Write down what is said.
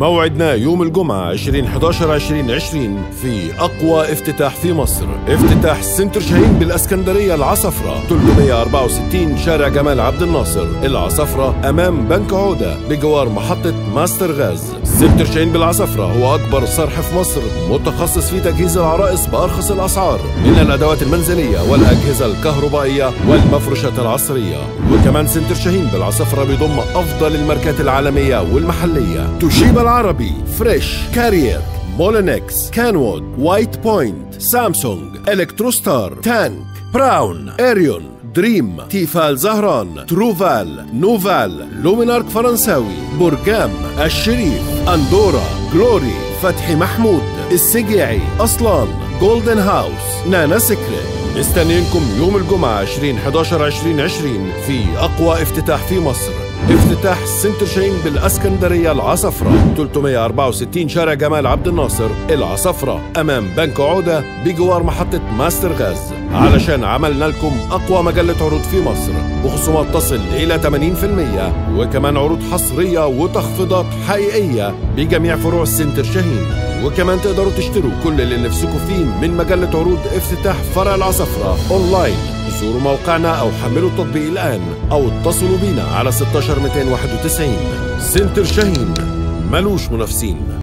موعدنا يوم الجمعة 20 11 2020 في أقوى افتتاح في مصر افتتاح سنتر شاهين بالأسكندرية العصفرة 364 شارع جمال عبد الناصر العصفرة أمام بنك عودة بجوار محطة ماستر غاز سنتر شاهين بالعصفرة هو أكبر صرح في مصر متخصص في تجهيز العرائس بأرخص الأسعار من الأدوات المنزلية والأجهزة الكهربائية والمفروشات العصرية وكمان سنتر شاهين بالعصفرة بيضم أفضل الماركات العالمية والمحلية توشيبا العربي فريش كارير مولينكس كانوود وايت بوينت سامسونج الكتروستار تانك براون اريون دريم تيفال زهران تروفال نوفال لومينارك فرنساوي برجام الشريف اندورا جلوري فتحي محمود السجيعي اصلان جولدن هاوس نانا سكريت مستنيينكم يوم الجمعة 20 11 2020 في أقوى افتتاح في مصر افتتاح سنتر شاهين بالاسكندريه العصفره 364 شارع جمال عبد الناصر العصفره امام بنك عوده بجوار محطه ماستر غاز علشان عملنا لكم اقوى مجله عروض في مصر بخصومات تصل الى 80% وكمان عروض حصريه وتخفيضات حقيقيه بجميع فروع سنتر شاهين وكمان تقدروا تشتروا كل اللي نفسكم فيه من مجله عروض افتتاح فرع العصفره اونلاين زوروا موقعنا او حملوا التطبيق الان او اتصلوا بينا على 16 291 سنتر شاهين ملوش منافسين